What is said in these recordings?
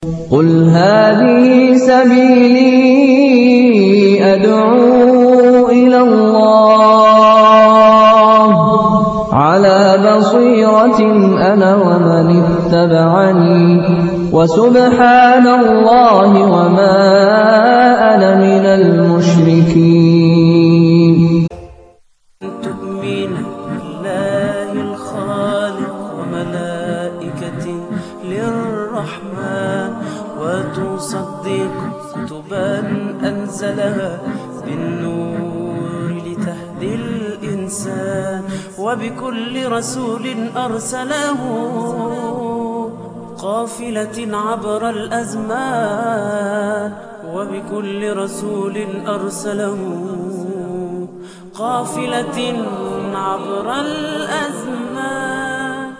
قل هذه سبيلي أدعو إلى الله على بصيرة أنا ومن اتبعني وسبحان الله وما أنا من المشركين تؤمن بالله الخالق وملائكته للرحمن وتصدق كتبا أنزلها بالنور لتهدي الإنسان وبكل رسول أرسله قافلة عبر الأزمان وبكل رسول أرسله قافلة عبر الأزمان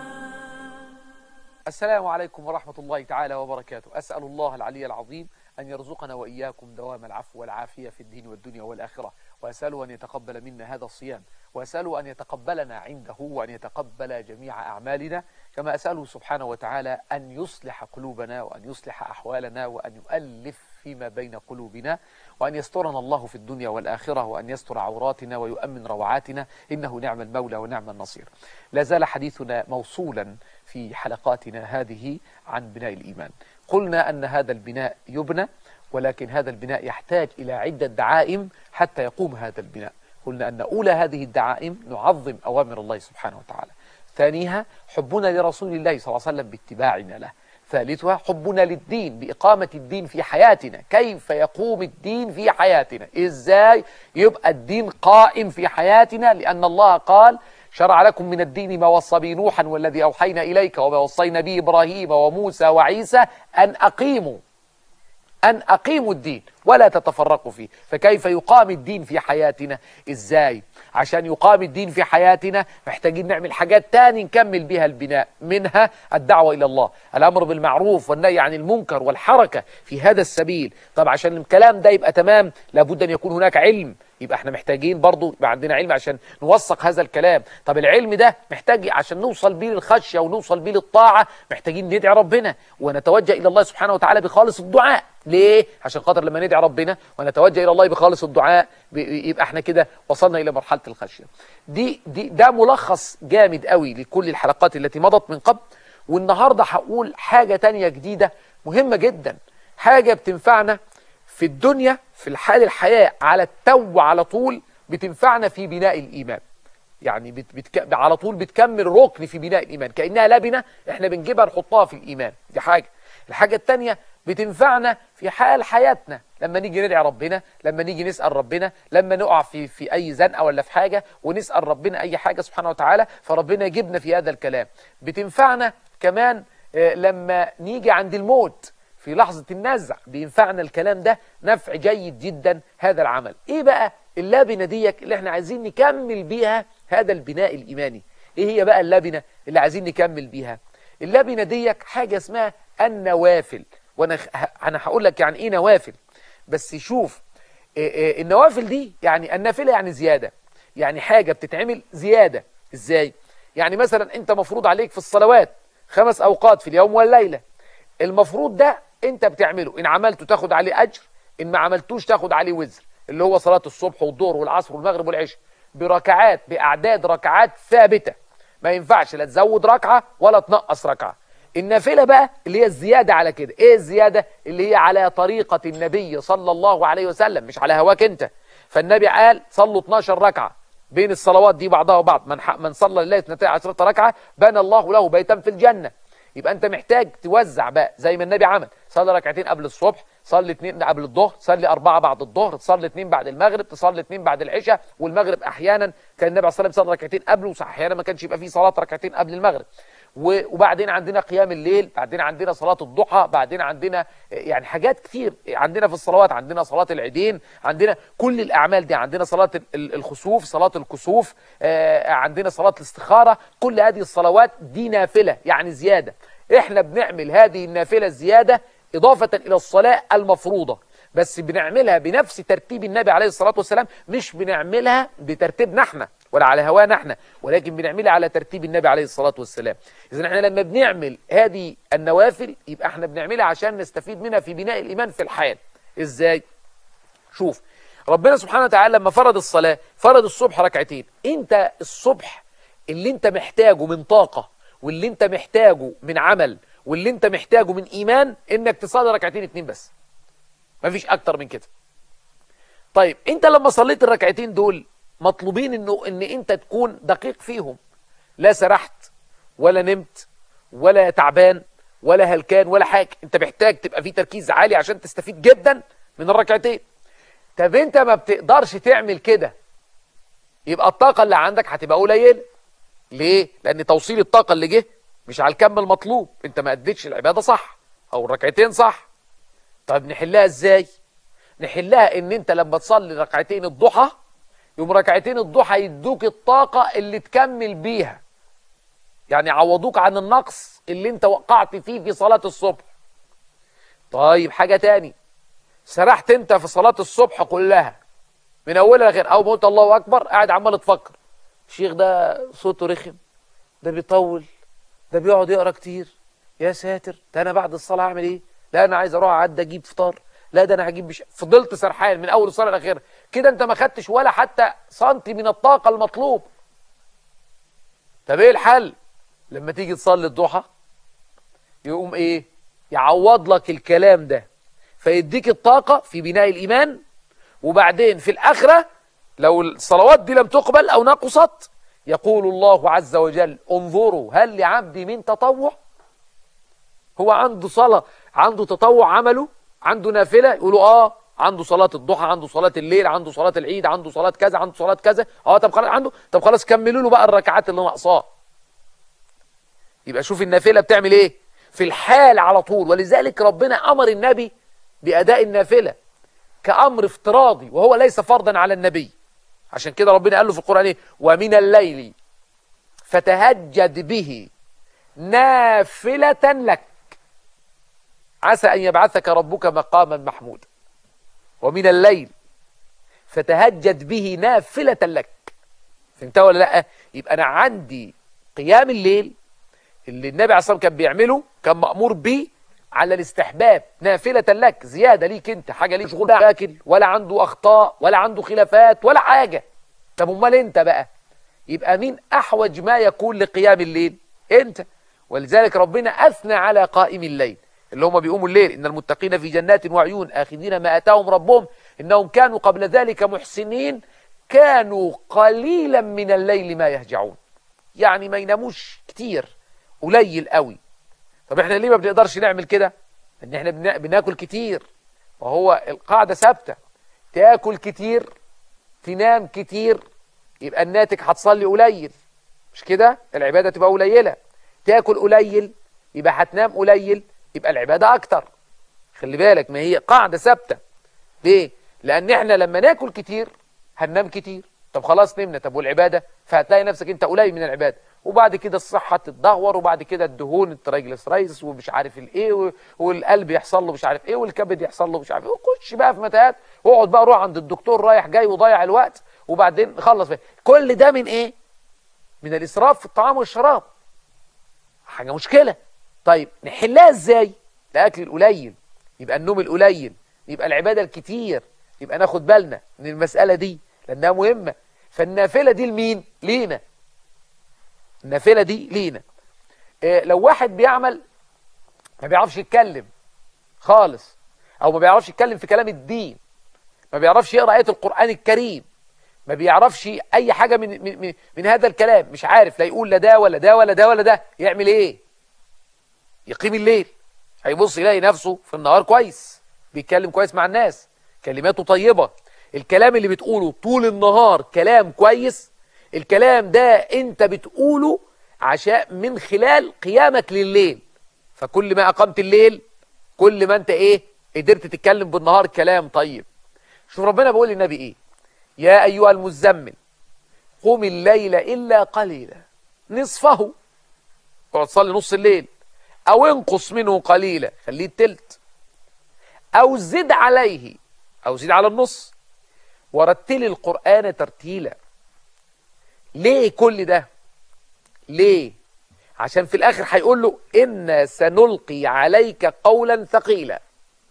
السلام عليكم ورحمة الله تعالى وبركاته أسأل الله العلي العظيم أن يرزقنا وإياكم دوام العفو والعافية في الدين والدنيا والآخرة وأسأله أن يتقبل منا هذا الصيام وأسأله أن يتقبلنا عنده وأن يتقبل جميع أعمالنا كما أسأله سبحانه وتعالى أن يصلح قلوبنا وأن يصلح أحوالنا وأن يؤلف فيما بين قلوبنا وأن يسترنا الله في الدنيا والآخرة وأن يستر عوراتنا ويؤمن روعاتنا إنه نعم المولى ونعم النصير لا زال حديثنا موصولا في حلقاتنا هذه عن بناء الإيمان قلنا أن هذا البناء يبنى ولكن هذا البناء يحتاج إلى عدة دعائم حتى يقوم هذا البناء قلنا أن أولى هذه الدعائم نعظم أوامر الله سبحانه وتعالى ثانيها حبنا لرسول الله صلى الله عليه وسلم باتباعنا له ثالثها حبنا للدين بإقامة الدين في حياتنا كيف يقوم الدين في حياتنا إزاي يبقى الدين قائم في حياتنا لأن الله قال شرع لكم من الدين ما وصى به نوحا والذي أوحينا إليك وما وصينا به إبراهيم وموسى وعيسى أن أقيموا أن أقيموا الدين ولا تتفرقوا فيه فكيف يقام الدين في حياتنا إزاي عشان يقام الدين في حياتنا محتاجين نعمل حاجات تاني نكمل بها البناء منها الدعوة إلى الله الأمر بالمعروف والنهي عن المنكر والحركة في هذا السبيل طب عشان الكلام ده يبقى تمام لابد أن يكون هناك علم يبقى احنا محتاجين برضو يبقى عندنا علم عشان نوثق هذا الكلام طب العلم ده محتاج عشان نوصل بيه للخشية ونوصل بيه للطاعة محتاجين ندعي ربنا ونتوجه إلى الله سبحانه وتعالى بخالص الدعاء ليه؟ عشان خاطر لما ندعي ربنا ونتوجه إلى الله بخالص الدعاء يبقى احنا كده وصلنا إلى مرحلة الخشية دي, دي ده ملخص جامد قوي لكل الحلقات التي مضت من قبل والنهاردة هقول حاجة تانية جديدة مهمة جدا حاجة بتنفعنا في الدنيا في الحال الحياة على التو على طول بتنفعنا في بناء الإيمان يعني بت بتك... على طول بتكمل ركن في بناء الإيمان كأنها لبنة احنا بنجيبها نحطها في الإيمان دي حاجة الحاجة التانية بتنفعنا في حال حياتنا لما نيجي ندعي ربنا لما نيجي نسأل ربنا لما نقع في في أي زنقة ولا في حاجة ونسأل ربنا أي حاجة سبحانه وتعالى فربنا يجيبنا في هذا الكلام بتنفعنا كمان لما نيجي عند الموت في لحظة النزع بينفعنا الكلام ده نفع جيد جدا هذا العمل ايه بقى اللبنة ديك اللي احنا عايزين نكمل بيها هذا البناء الإيماني ايه هي بقى اللبنة اللي عايزين نكمل بيها اللبنة ديك حاجة اسمها النوافل وانا انا هقول لك يعني ايه نوافل بس شوف إيه إيه النوافل دي يعني النافلة يعني زيادة يعني حاجة بتتعمل زيادة ازاي يعني مثلا انت مفروض عليك في الصلوات خمس اوقات في اليوم والليلة المفروض ده انت بتعمله ان عملته تاخد عليه اجر ان ما عملتوش تاخد عليه وزر اللي هو صلاة الصبح والظهر والعصر والمغرب والعشاء بركعات باعداد ركعات ثابتة ما ينفعش لا تزود ركعة ولا تنقص ركعة النافلة بقى اللي هي الزيادة على كده ايه الزيادة اللي هي على طريقة النبي صلى الله عليه وسلم مش على هواك انت فالنبي قال صلوا 12 ركعة بين الصلوات دي بعضها وبعض من, من صلى لله 12 ركعة بنى الله له بيتا في الجنة يبقى انت محتاج توزع بقى زي ما النبي عمل صلي ركعتين قبل الصبح صلي اثنين قبل الظهر صلي أربعة بعد الظهر تصلي اثنين بعد المغرب تصلي اثنين بعد العشاء والمغرب أحيانا كان النبي عليه الصلاة والسلام صلى ركعتين قبله وأحيانا ما كانش يبقى فيه صلاة ركعتين قبل المغرب وبعدين عندنا قيام الليل بعدين عندنا صلاة الضحى بعدين عندنا يعني حاجات كتير عندنا في الصلوات عندنا صلاة العيدين عندنا كل الأعمال دي عندنا صلاة الخسوف صلاة الكسوف عندنا صلاة الاستخارة كل هذه الصلوات دي نافلة يعني زيادة احنا بنعمل هذه النافلة الزيادة إضافة إلى الصلاة المفروضة بس بنعملها بنفس ترتيب النبي عليه الصلاة والسلام مش بنعملها بترتيبنا احنا ولا على هوانا احنا ولكن بنعملها على ترتيب النبي عليه الصلاة والسلام إذا احنا لما بنعمل هذه النوافل يبقى احنا بنعملها عشان نستفيد منها في بناء الإيمان في الحال إزاي؟ شوف ربنا سبحانه وتعالى لما فرض الصلاة فرض الصبح ركعتين انت الصبح اللي انت محتاجه من طاقة واللي انت محتاجه من عمل واللي انت محتاجه من ايمان انك تصلي ركعتين اتنين بس مفيش اكتر من كده طيب انت لما صليت الركعتين دول مطلوبين انه ان انت تكون دقيق فيهم لا سرحت ولا نمت ولا تعبان ولا هلكان ولا حاجه انت محتاج تبقى في تركيز عالي عشان تستفيد جدا من الركعتين طب انت ما بتقدرش تعمل كده يبقى الطاقه اللي عندك هتبقى قليله ليه لان توصيل الطاقه اللي جه مش على الكم المطلوب انت ما اديتش العباده صح او الركعتين صح طيب نحلها ازاي نحلها ان انت لما تصلي ركعتين الضحى يوم ركعتين الضحى يدوك الطاقة اللي تكمل بيها يعني عوضوك عن النقص اللي انت وقعت فيه في صلاة الصبح طيب حاجة تاني سرحت انت في صلاة الصبح كلها من اولها لاخر اول ما قلت الله اكبر قاعد عمال تفكر الشيخ ده صوته رخم ده بيطول ده بيقعد يقرا كتير يا ساتر ده انا بعد الصلاه اعمل ايه لا انا عايز اروح اعدي اجيب فطار لا ده انا هجيب بش... فضلت سرحان من اول الصلاه لاخرها كده انت ما خدتش ولا حتى سنتي من الطاقه المطلوب طب ايه الحل لما تيجي تصلي الضحى يقوم ايه يعوض لك الكلام ده فيديك الطاقه في بناء الايمان وبعدين في الاخره لو الصلوات دي لم تقبل او نقصت يقول الله عز وجل انظروا هل لعبدي من تطوع هو عنده صلاه عنده تطوع عمله عنده نافله يقولوا اه عنده صلاه الضحى عنده صلاه الليل عنده صلاه العيد عنده صلاه كذا عنده صلاه كذا اه طب خلاص عنده طب خلاص كملوا له بقى الركعات اللي ناقصاه يبقى شوف النافله بتعمل ايه في الحال على طول ولذلك ربنا امر النبي باداء النافله كامر افتراضي وهو ليس فرضا على النبي عشان كده ربنا قال له في القران ايه ومن الليل فتهجد به نافله لك عسى أن يبعثك ربك مقاما محمودا ومن الليل فتهجد به نافلة لك فهمتها ولا لا يبقى أنا عندي قيام الليل اللي النبي عليه الصلاة والسلام كان بيعمله كان مأمور به على الاستحباب نافلة لك زيادة ليك انت حاجة ليك شغل اكل ولا عنده أخطاء ولا عنده خلافات ولا حاجة طب امال انت بقى يبقى مين أحوج ما يكون لقيام الليل انت ولذلك ربنا أثنى على قائم الليل اللي هم بيقوموا الليل إن المتقين في جنات وعيون آخذين ما أتاهم ربهم إنهم كانوا قبل ذلك محسنين كانوا قليلا من الليل ما يهجعون يعني ما يناموش كتير قليل قوي طب احنا ليه ما بنقدرش نعمل كده ان احنا بنا- بناكل كتير وهو القاعدة ثابتة تاكل كتير تنام كتير يبقى الناتج هتصلي قليل مش كده العبادة تبقى قليلة تاكل قليل يبقى هتنام قليل يبقى العبادة أكتر خلي بالك ما هي قاعدة ثابتة ليه؟ لأن احنا لما ناكل كتير هننام كتير طب خلاص نمنا طب والعبادة فهتلاقي نفسك انت قليل من العبادة وبعد كده الصحة تتدهور وبعد كده الدهون الترايجليسرايدز ومش عارف الايه و- والقلب يحصل له مش عارف ايه والكبد يحصل له مش عارف ايه وخش بقى في متاهات واقعد بقى روح عند الدكتور رايح جاي وضيع الوقت وبعدين خلص بقى. كل ده من ايه؟ من الاسراف في الطعام والشراب حاجة مشكلة طيب نحلها ازاي الاكل القليل يبقى النوم القليل يبقى العبادة الكتير يبقى ناخد بالنا من المسألة دي لأنها مهمة فالنافلة دي لمين لينا النافلة دي لينا إيه لو واحد بيعمل ما بيعرفش يتكلم خالص او ما بيعرفش يتكلم في كلام الدين ما بيعرفش يقرأ آية القرآن الكريم ما بيعرفش اي حاجة من, من, من, من هذا الكلام مش عارف لا يقول لا ده ولا ده ولا ده ولا ده يعمل ايه يقيم الليل هيبص يلاقي نفسه في النهار كويس بيتكلم كويس مع الناس كلماته طيبة الكلام اللي بتقوله طول النهار كلام كويس الكلام ده انت بتقوله عشان من خلال قيامك لليل فكل ما اقمت الليل كل ما انت ايه قدرت تتكلم بالنهار كلام طيب شوف ربنا بيقول للنبي ايه يا ايها المزمل قم الليل الا قليلا نصفه اقعد صلي نص الليل او انقص منه قليلا خليه التلت او زد عليه او زد على النص ورتل القرآن ترتيلا ليه كل ده ليه عشان في الاخر هيقول له إنا سنلقي عليك قولا ثقيلا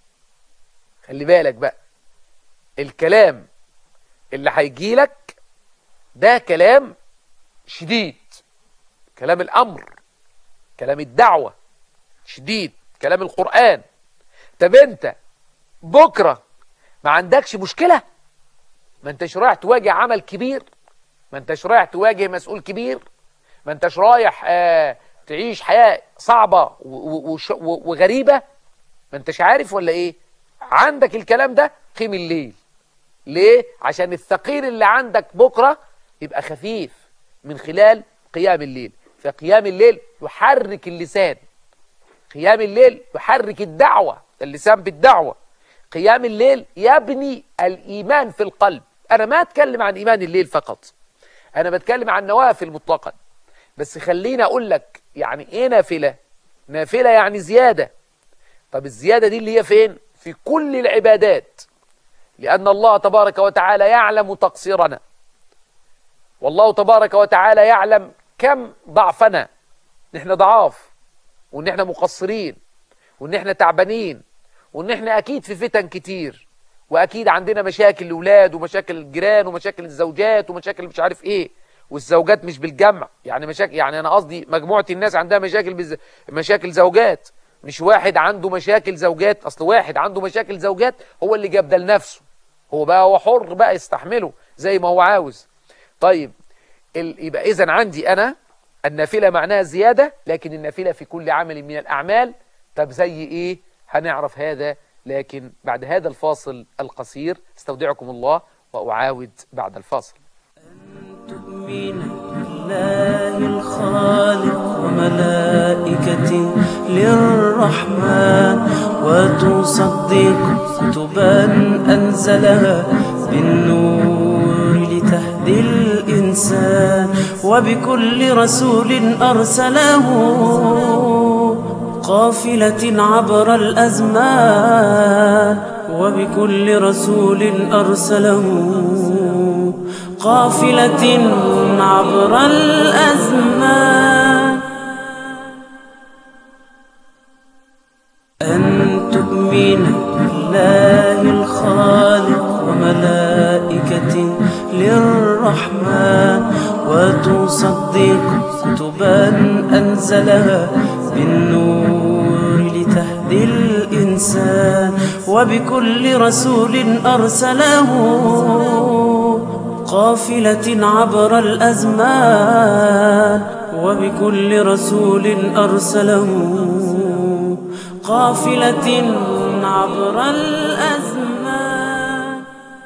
خلي بالك بقى الكلام اللي هيجي لك ده كلام شديد كلام الامر كلام الدعوه شديد كلام القران طب انت بكره ما عندكش مشكله ما انتش رايح تواجه عمل كبير ما انتش رايح تواجه مسؤول كبير ما انتش رايح آه تعيش حياه صعبه و- و- وش- و- وغريبه ما انتش عارف ولا ايه عندك الكلام ده قيم الليل ليه عشان الثقيل اللي عندك بكره يبقى خفيف من خلال قيام الليل فقيام الليل يحرك اللسان قيام الليل يحرك الدعوة اللسان بالدعوة قيام الليل يبني الإيمان في القلب أنا ما أتكلم عن إيمان الليل فقط أنا بتكلم عن نوافل مطلقا بس خليني أقول لك يعني إيه نافلة نافلة يعني زيادة طب الزيادة دي اللي هي فين في كل العبادات لأن الله تبارك وتعالى يعلم تقصيرنا والله تبارك وتعالى يعلم كم ضعفنا نحن ضعاف وان احنا مقصرين وان احنا تعبانين وان احنا اكيد في فتن كتير واكيد عندنا مشاكل الاولاد ومشاكل الجيران ومشاكل الزوجات ومشاكل مش عارف ايه والزوجات مش بالجمع يعني مشاكل يعني انا قصدي مجموعه الناس عندها مشاكل بز... مشاكل زوجات مش واحد عنده مشاكل زوجات اصل واحد عنده مشاكل زوجات هو اللي جاب ده لنفسه هو بقى هو حر بقى يستحمله زي ما هو عاوز طيب ال... يبقى اذا عندي انا النافله معناها زياده لكن النافله في كل عمل من الاعمال طب زي ايه هنعرف هذا لكن بعد هذا الفاصل القصير استودعكم الله واعاود بعد الفاصل تؤمن بالله الخالق وملائكته للرحمن وتصدق كتبا أنزلها بالنور لتهدي الإنسان وبكل رسول أرسله قافلة عبر الأزمان وبكل رسول أرسله قافلة عبر الأزمان أن تؤمن بالله الخالق وملائكته للرحمن وتصدق كتبا أنزلها بالنور لتهدي الإنسان وبكل رسول أرسله قافلة عبر الأزمان وبكل رسول أرسله قافلة عبر الأزمان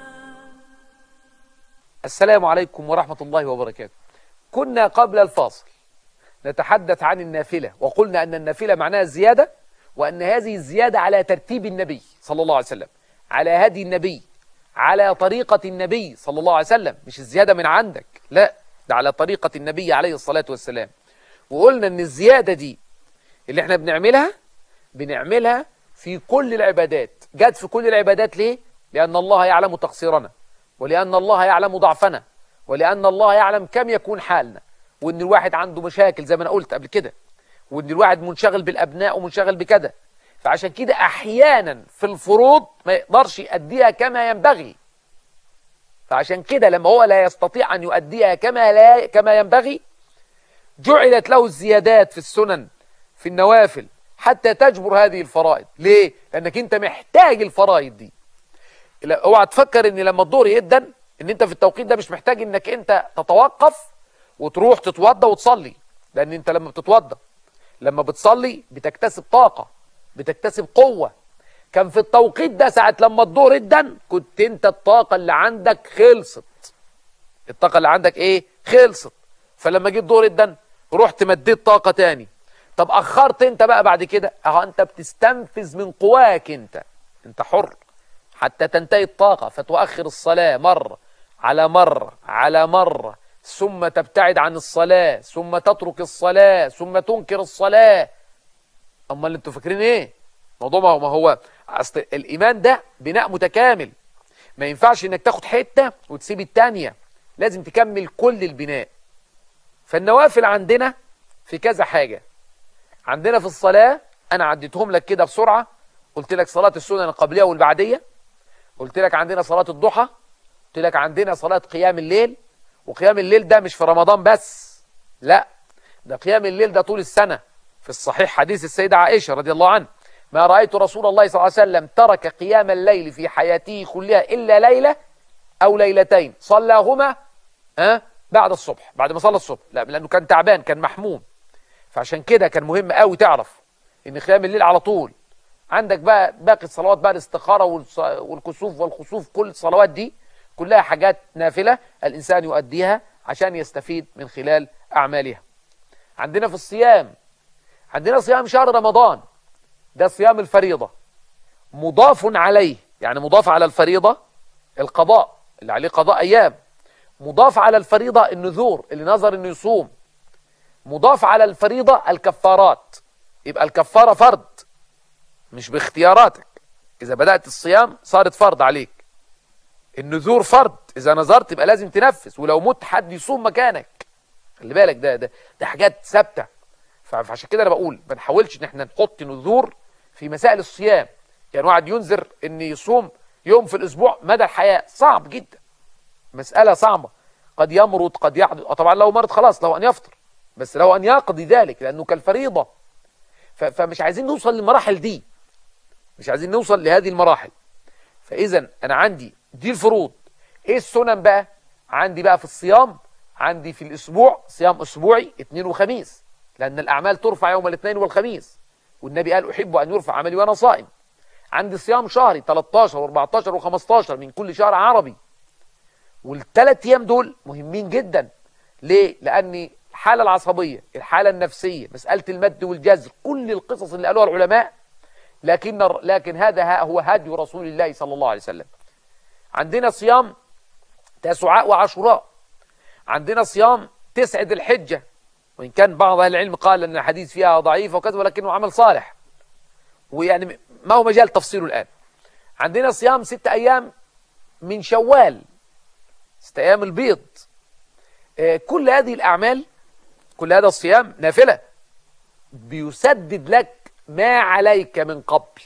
السلام عليكم ورحمة الله وبركاته كنا قبل الفاصل نتحدث عن النافلة وقلنا أن النافلة معناها الزيادة وأن هذه الزيادة على ترتيب النبي صلى الله عليه وسلم على هدي النبي على طريقة النبي صلى الله عليه وسلم مش الزيادة من عندك لا ده على طريقة النبي عليه الصلاة والسلام وقلنا أن الزيادة دي اللي احنا بنعملها بنعملها في كل العبادات جت في كل العبادات ليه؟ لأن الله يعلم تقصيرنا ولأن الله يعلم ضعفنا ولأن الله يعلم كم يكون حالنا وأن الواحد عنده مشاكل زي ما أنا قلت قبل كده وأن الواحد منشغل بالأبناء ومنشغل بكده فعشان كده أحيانا في الفروض ما يقدرش يؤديها كما ينبغي فعشان كده لما هو لا يستطيع أن يؤديها كما, لا كما ينبغي جعلت له الزيادات في السنن في النوافل حتى تجبر هذه الفرائض ليه؟ لأنك أنت محتاج الفرائض دي لا، اوعى تفكر ان لما الظهر يدن ان انت في التوقيت ده مش محتاج انك انت تتوقف وتروح تتوضى وتصلي لان انت لما بتتوضى لما بتصلي بتكتسب طاقة بتكتسب قوة كان في التوقيت ده ساعة لما الظهر يدن كنت انت الطاقة اللي عندك خلصت الطاقة اللي عندك ايه خلصت فلما جيت الظهر يدن رحت مديت طاقة تاني طب اخرت انت بقى بعد كده اهو انت بتستنفذ من قواك انت انت حر حتى تنتهي الطاقة فتؤخر الصلاة مرة على مرة على مرة ثم تبتعد عن الصلاة ثم تترك الصلاة ثم تنكر الصلاة أما اللي انتوا فاكرين ايه موضوع ما هو, ما هو أصل الإيمان ده بناء متكامل ما ينفعش انك تاخد حتة وتسيب التانية لازم تكمل كل البناء فالنوافل عندنا في كذا حاجة عندنا في الصلاة أنا عديتهم لك كده بسرعة قلت لك صلاة السنن القبلية والبعدية قلت لك عندنا صلاة الضحى قلت لك عندنا صلاة قيام الليل وقيام الليل ده مش في رمضان بس لا ده قيام الليل ده طول السنة في الصحيح حديث السيدة عائشة رضي الله عنها ما رأيت رسول الله صلى الله عليه وسلم ترك قيام الليل في حياته كلها إلا ليلة أو ليلتين صلاهما ها بعد الصبح بعد ما صلى الصبح لا لأنه كان تعبان كان محموم فعشان كده كان مهم قوي تعرف ان قيام الليل على طول عندك بقى باقي الصلوات بقى الاستخارة والص- والكسوف والخسوف كل الصلوات دي كلها حاجات نافلة الإنسان يؤديها عشان يستفيد من خلال أعمالها عندنا في الصيام عندنا صيام شهر رمضان ده صيام الفريضة مضاف عليه يعني مضاف على الفريضة القضاء اللي عليه قضاء أيام مضاف على الفريضة النذور اللي نظر انه يصوم مضاف على الفريضة الكفارات يبقى الكفارة فرض مش باختياراتك إذا بدأت الصيام صارت فرض عليك النذور فرض إذا نذرت يبقى لازم تنفذ ولو مت حد يصوم مكانك خلي بالك ده ده ده حاجات ثابتة ف- فعشان كده أنا بقول ما نحاولش إن احنا نحط نذور في مسائل الصيام يعني واحد ينذر إن يصوم يوم في الأسبوع مدى الحياة صعب جدا مسألة صعبة قد يمرض قد يحدث آه طبعا لو مرض خلاص لو أن يفطر بس لو أن يقضي ذلك لأنه كالفريضة ف- فمش عايزين نوصل للمراحل دي مش عايزين نوصل لهذه المراحل فإذا أنا عندي دي الفروض إيه السنن بقى عندي بقى في الصيام عندي في الأسبوع صيام أسبوعي اثنين وخميس لأن الأعمال ترفع يوم الاثنين والخميس والنبي قال أحب أن يرفع عملي وأنا صائم عندي صيام شهري 13 و14 و15 من كل شهر عربي والثلاث ايام دول مهمين جدا ليه لان الحاله العصبيه الحاله النفسيه مساله المد والجزر كل القصص اللي قالوها العلماء لكن لكن هذا ها- هو هدي رسول الله صلى الله عليه وسلم عندنا صيام تسعاء وعاشوراء عندنا صيام تسعة الحجة وإن كان بعض أهل العلم قال أن الحديث فيها ضعيف وكذا ولكنه عمل صالح ويعني ما هو مجال تفصيله الآن عندنا صيام ستة أيام من شوال ست أيام البيض آه، كل هذه الأعمال كل هذا الصيام نافلة بيسدد لك ما عليك من قبل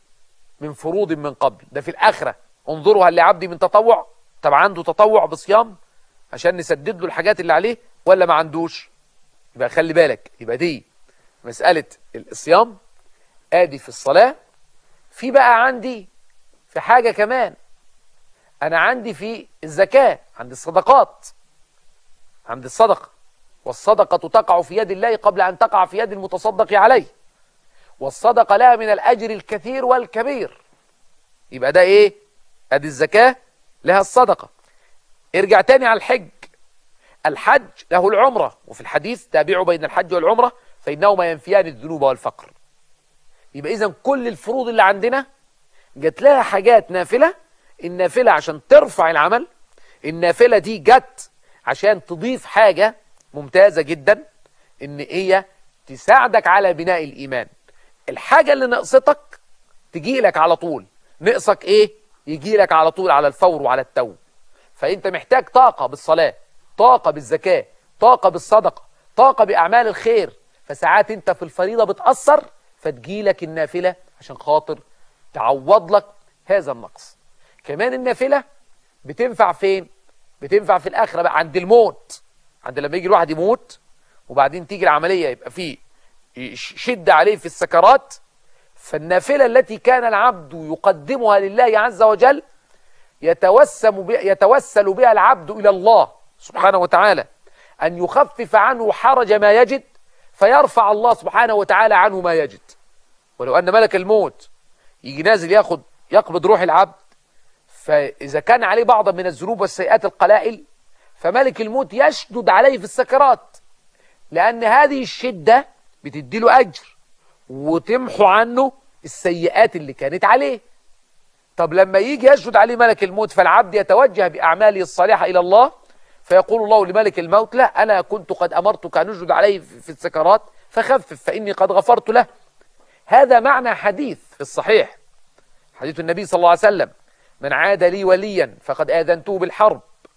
من فروض من قبل ده في الآخرة انظروا هل لعبدي من تطوع طب عنده تطوع بصيام عشان نسدد له الحاجات اللي عليه ولا ما عندوش يبقى خلي بالك يبقى دي مسألة الصيام ادي في الصلاة في بقى عندي في حاجة كمان انا عندي في الزكاة عندي الصدقات عندي الصدقة والصدقة تقع في يد الله قبل ان تقع في يد المتصدق عليه والصدقة لها من الاجر الكثير والكبير يبقى ده ايه ادي الزكاة لها الصدقة ارجع تاني على الحج الحج له العمرة وفي الحديث تابعوا بين الحج والعمرة فإنهما ينفيان الذنوب والفقر يبقى إذا كل الفروض اللي عندنا جت لها حاجات نافلة النافلة عشان ترفع العمل النافلة دي جت عشان تضيف حاجة ممتازة جدا إن هي تساعدك على بناء الإيمان الحاجة اللي نقصتك تجي لك على طول نقصك إيه يجي لك على طول على الفور وعلى التو فأنت محتاج طاقة بالصلاة طاقة بالزكاة طاقة بالصدقة طاقة بأعمال الخير فساعات أنت في الفريضة بتأثر فتجيلك النافلة عشان خاطر تعوض لك هذا النقص كمان النافلة بتنفع فين بتنفع في الآخرة بقى عند الموت عند لما يجي الواحد يموت وبعدين تيجي العملية يبقى فيه شدة عليه في السكرات فالنافلة التي كان العبد يقدمها لله عز وجل يتوسم بها يتوسل بها العبد إلى الله سبحانه وتعالى أن يخفف عنه حرج ما يجد فيرفع الله سبحانه وتعالى عنه ما يجد ولو أن ملك الموت يجي نازل ياخد يقبض روح العبد فإذا كان عليه بعض من الذنوب والسيئات القلائل فملك الموت يشدد عليه في السكرات لأن هذه الشدة بتدي له أجر وتمحو عنه السيئات اللي كانت عليه طب لما يجي يشهد عليه ملك الموت فالعبد يتوجه بأعماله الصالحة إلى الله فيقول الله لملك الموت لا أنا كنت قد أمرتك أن نشهد عليه في السكرات فخفف فإني قد غفرت له هذا معنى حديث في الصحيح حديث النبي صلى الله عليه وسلم من عاد لي وليا فقد آذنته بالحرب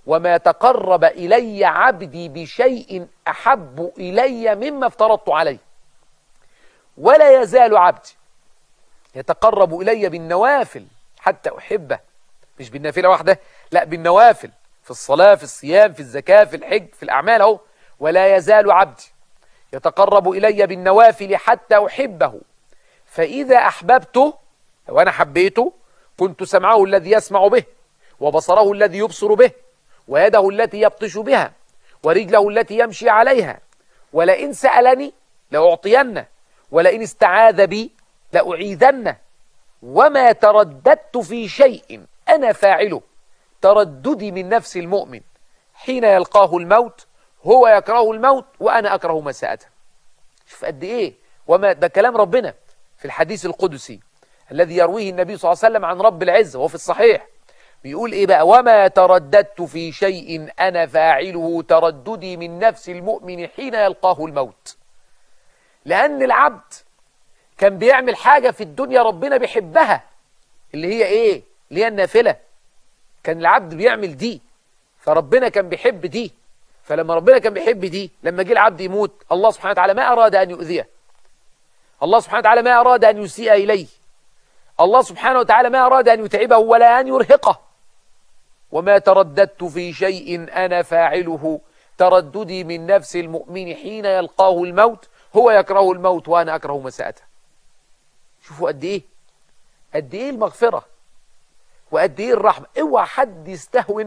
وما تقرب إلي عبدي بشيء أحب إلي مما افترضت عليه ولا يزال عبدي يتقرب إلي بالنوافل حتى أحبه مش بالنافلة واحدة لا بالنوافل في الصلاة في الصيام في الزكاة في الحج في الأعمال أهو ولا يزال عبدي يتقرب إلي بالنوافل حتى أحبه فإذا أحببته وأنا حبيته كنت سمعه الذي يسمع به وبصره الذي يبصر به ويده التي يبطش بها ورجله التي يمشي عليها ولئن سألني لأعطينه ولئن استعاذ بي لأعيذنه وما ترددت في شيء أنا فاعله ترددي من نفس المؤمن حين يلقاه الموت هو يكره الموت وأنا أكره مساءته شوف قد إيه وما ده كلام ربنا في الحديث القدسي الذي يرويه النبي صلى الله عليه وسلم عن رب العزة وهو في الصحيح بيقول إيه بقى وما ترددت في شيء أنا فاعله ترددي من نفس المؤمن حين يلقاه الموت لأن العبد كان بيعمل حاجة في الدنيا ربنا بيحبها اللي هي إيه اللي هي النافلة كان العبد بيعمل دي فربنا كان بيحب دي فلما ربنا كان بيحب دي لما جه العبد يموت الله سبحانه وتعالى ما أراد أن يؤذيه الله سبحانه وتعالى ما أراد أن يسيء إليه الله سبحانه وتعالى ما أراد أن يتعبه ولا أن يرهقه وما ترددت في شيء أنا فاعله ترددي من نفس المؤمن حين يلقاه الموت هو يكره الموت وأنا أكره مساءته شوفوا قد إيه قد إيه المغفرة وقد إيه الرحمة اوعى حد يستهون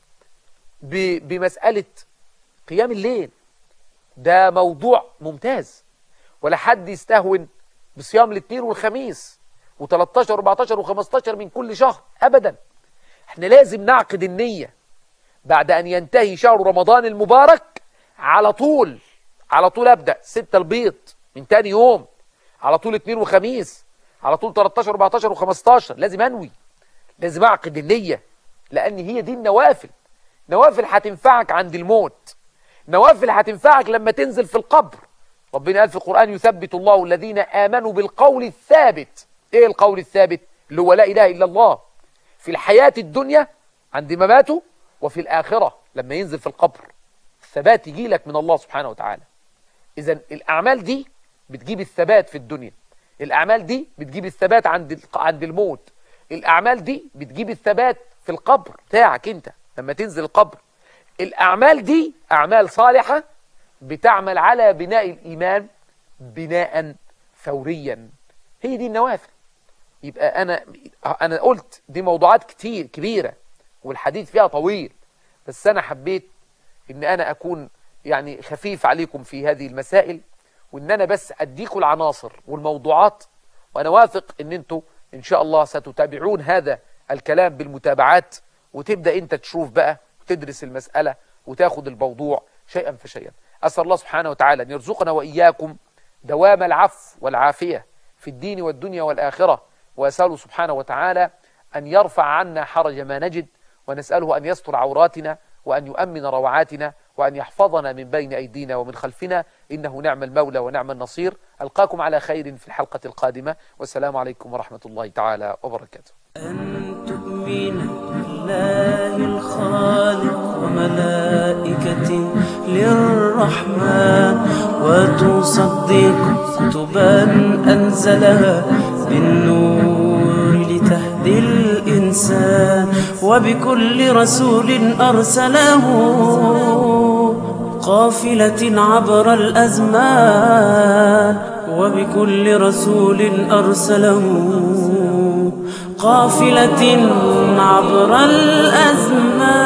بمسألة قيام الليل ده موضوع ممتاز ولا حد يستهون بصيام الاثنين والخميس و13 و14 و15 من كل شهر أبدا احنا لازم نعقد النية بعد أن ينتهي شهر رمضان المبارك على طول على طول أبدأ ستة البيض من تاني يوم على طول اثنين وخميس على طول 13 14 و15 لازم أنوي لازم أعقد النية لأن هي دي النوافل نوافل هتنفعك عند الموت نوافل هتنفعك لما تنزل في القبر ربنا قال في القرآن يثبت الله الذين آمنوا بالقول الثابت ايه القول الثابت اللي هو لا إله إلا الله في الحياة الدنيا عند ما ماتوا وفي الآخرة لما ينزل في القبر الثبات يجي لك من الله سبحانه وتعالى إذا الأعمال دي بتجيب الثبات في الدنيا الأعمال دي بتجيب الثبات عند عند الموت الأعمال دي بتجيب الثبات في القبر بتاعك أنت لما تنزل القبر الأعمال دي أعمال صالحة بتعمل على بناء الإيمان بناء فوريا هي دي النوافل يبقى أنا أنا قلت دي موضوعات كتير كبيرة والحديث فيها طويل بس أنا حبيت إن أنا أكون يعني خفيف عليكم في هذه المسائل وإن أنا بس أديكم العناصر والموضوعات وأنا واثق إن أنتوا إن شاء الله ستتابعون هذا الكلام بالمتابعات وتبدأ أنت تشوف بقى وتدرس المسألة وتاخد الموضوع شيئا فشيئا أسأل الله سبحانه وتعالى أن يرزقنا وإياكم دوام العفو والعافية في الدين والدنيا والآخرة وأسأله سبحانه وتعالى أن يرفع عنا حرج ما نجد ونسأله أن يستر عوراتنا وأن يؤمن روعاتنا وأن يحفظنا من بين أيدينا ومن خلفنا إنه نعم المولى ونعم النصير ألقاكم على خير في الحلقة القادمة والسلام عليكم ورحمة الله تعالى وبركاته أن تؤمن بالله الخالق وملائكته للرحمن وتصدق كتبا أنزلها بالنور لتهدي الإنسان وبكل رسول أرسله قافلة عبر الأزمان وبكل رسول أرسله قافلة عبر الأزمان